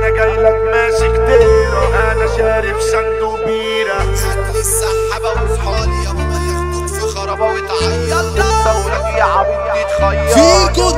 انا جاي لك ماسك تيرة انا شارب صندوق بيرة هات السحابة وصحالي يا بابا ياخدوك في خرابة وتعيط ثورك يا عبيد تتخير فيكو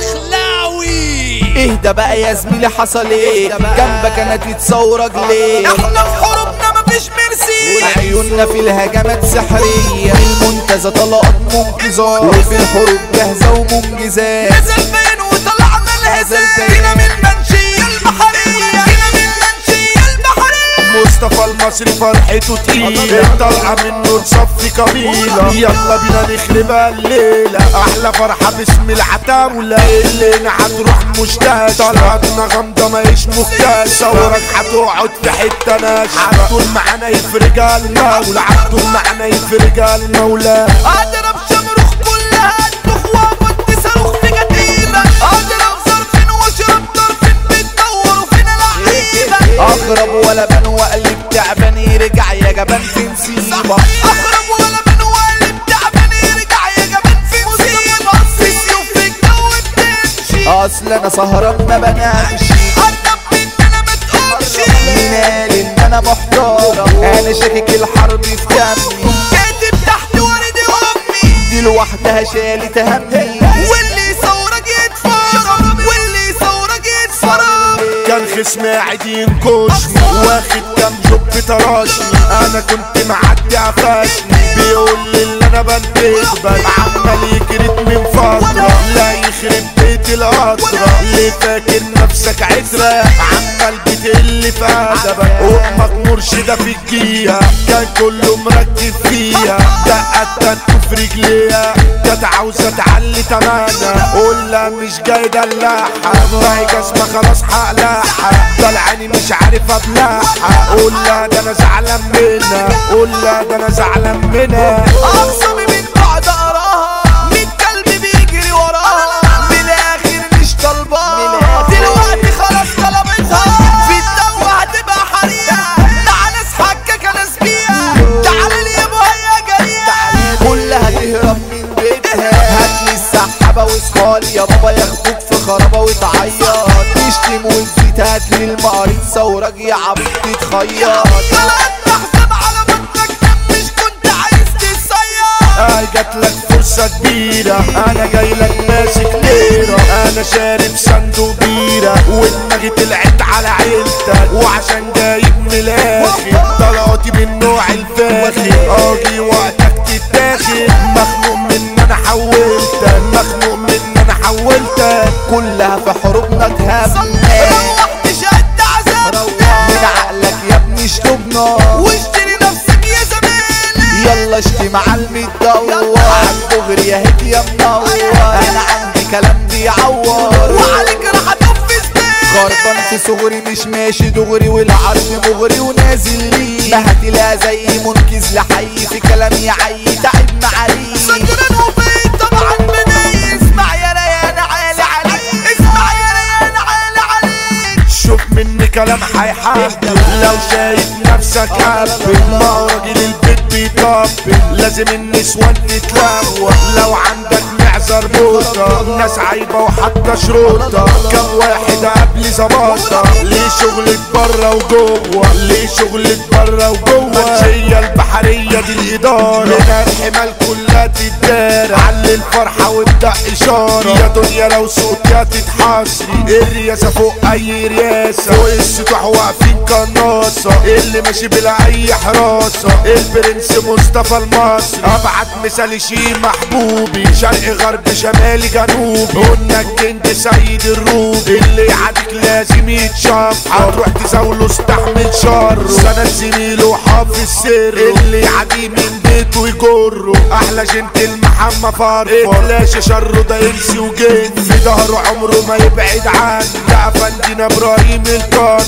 الدخلاوي اهدى بقى يا زميلي حصل ايه جنبك انا تتصورك ليه احنا في حروبنا مفيش مرسي عيوننا في الهجمات سحرية المنتزه طلقات منقذة وفي الحروب جاهزة ومنجزات نزل بين وطلعنا الهزال جينا من منشية البحرية جينا من منشية البحرية مصطفى المصري فرحته تقيلة طالعة منه نصفي قبيلة يلا بينا نخربها الليلة أحلى فرحة باسم العتاولة الليلة هتروح مشتاقة طلعتنا غامضة ماهيش مكتاش ثورك هتقعد في حتة ناشفة عبدول معانا يفرجها المولى عبدول معانا يفرجها المولى اضرب شمروخ كلها انتخ وابد صاروخ في جتيبة اضرب ظرف واشرب طرف بتدور وفينا لعيبة اغرب ولا بان وقلب تعبان يرجع يا جبان في مصيبة اخرب ولا من والد تعبان يرجع يا جبان في مصيبة في سيوف في الجو بتمشي اصل انا سهران ما بنامش قرب من انا ما تقومش مين قال ان انا محتارة انا شاكك الحرب في دمي كاتب تحت وردي امي دي لوحدها شالت همي واللي يصورك يتفرج واللي يصورك يتفرج كان خصمي قاعد ينكشني واخد كام جوب تراشني انا كنت معدي قفشني بيقول لي اللي انا بنتقبل عمال يجرد من فترة لا يخرب بيت القطرة ليه فاكر نفسك عترة عمال بتقل في ادبك امك مرشدة في الجيهة كان كله مركز فيها دقت تنتو في رجليها كانت عاوزة تعلي تمانا قول لها مش جاي دلعها ما هي جسمة خلاص هقلعها طلعاني مش عارف ابلعها قول لها ده انا زعلان منها قول لها ده انا زعلان منها اعصابي من بعد اراها ميت كلب بيجري وراها من الاخر مش طالباها دلوقتي خلاص طلبتها في الدو هتبقى حريقة تعال ناس حكاك ناس بيها تعال لي يابا هي جريئة كلها تهرب من بيتها هاتلي السحابة وصحالي يا بابا ياخدوك في خرابة وتعيط تشتم وتزيد هاتلي المقاريض ثورك يا عبيد تتخيط طلعت محسب على بطنك دم مش كنت عايز تتصير اي جات لك فرصة كبيرة انا جاي لك ماسك ليرة انا شارب صندوق بيرة ودماغي طلعت على عيلتك وعشان جايب من الاخر طلعتي من نوع الفاخر اجي وقتك تتاخد مخنوق من انا حولتك مخنوق من انا حولتك كلها في حروبنا تهمنا روحت شد عذاب من عقلك يا ابني اشتبنا واشتري نفسك يا زميلي يلا اشتي معلم الدور عالدغري يا هيك يا منور انا عندي كلام بيعور وعليك راح اتنفس خربان في صغري مش ماشي دغري والعرض مغري ونازل لي ما هتلاقي زي منكز لحي في كلامي عي تعب معالي سكران وفين طبعا بداي اسمع يا ريان عالي عليك اسمع يا ريان عالي عليك شوف مني كلام هيحبب لو شايف نفسك هبل ما هو راجل البيت بيطبل لازم النسوان تتلوى لو عندك معذر بوطة ناس عايبة وحتى شروطة كم واحد قبل زباطة ليه شغلة برا وجوه ليه شغلة برا وجوه منشية البحرية دي الإدارة هنا الحمال كلها تتدار علي الفرحة وابدأ إشارة يا دنيا لو صوت يا تتحصري الرياسة فوق أي رياسة فوق السطوح واقفين قناصة اللي ماشي بلا أي حراسة البرنس مصطفى المصري أبعت مثال شي محبوبي شرق غرب شمالي جنوبي قلنا الجند سيد الروبي اللي يعاديك لازم يتشاف هتروح تزاوله استحمل شر سند زميله وحافظ سره اللي يعدي من بيته يجره احلى جنتل محمد فرفر اتلاشى شره ده يمسي وجن في ظهره عمره ما يبعد عنه ده افندينا ابراهيم الكان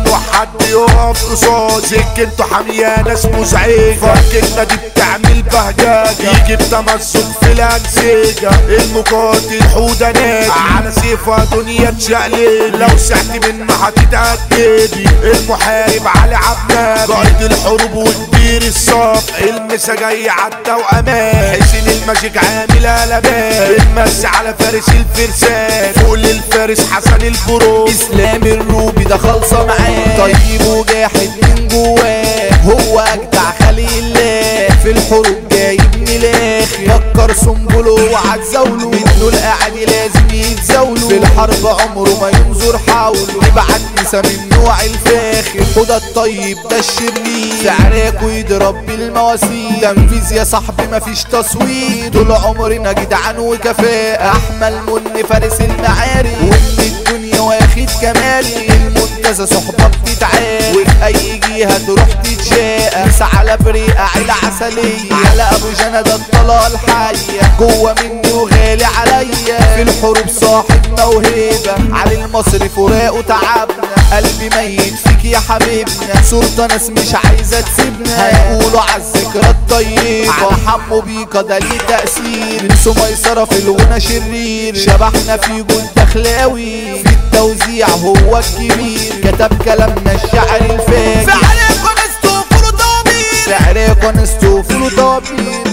ممنوع حد يقف قصاد سكنته حامية ناس مزعجة فالكلمة دي بتعمل بهجاجة يجي بتمسك في الأنسجة المقاتل حودة نادي على سيفها دنيا تشقلب لو سعت من ما هتتأكدي المحارب علي عبد قائد الحروب وكبير الصف المسا جاي عالتوأمان حسين الماجيك عامل قلبان المس على فارس الفرسان فوق للفارس حسن البرو اسلام الروبي ده خالصة معاه طيب وجاحد من جواه هو اجدع خليل الله في الحروب جايب ملاخ فكر سنبله وعد زوله منه الاعدي لازم يتزاولوا في الحرب عمره ما ينظر حوله يبعت نسا من نوع الفاخر خد الطيب ده الشرير سعراكوا يضرب بالمواسير تنفيذ يا صاحبي مفيش تصوير طول عمرنا جدعان وكفاءة احمل من فارس المعارك ومن الدنيا واخد كمالي المنتزه صحبة بتتعاد وفي اي جهة تروح تتشاقى مس على بريقة عيلة عسلية على ابو جنى ده الطلال الحية جوه مني وغالي عليا في الحروب صاحب موهبة علي المصري فراقه تعبنا قلبي ميت فيك يا حبيبنا صورة ناس مش عايزة تسيبنا هيقولوا عالذكرى الطيبة على حمو بيكا ده ليه تأثير نسو ميسرة في الغنى شرير شبحنا في جول دخلاوي في التوزيع هو الكبير كتب كلامنا الشعر الفاجر في عليكم استوفروا ضمير سعركم استوفوا ضمير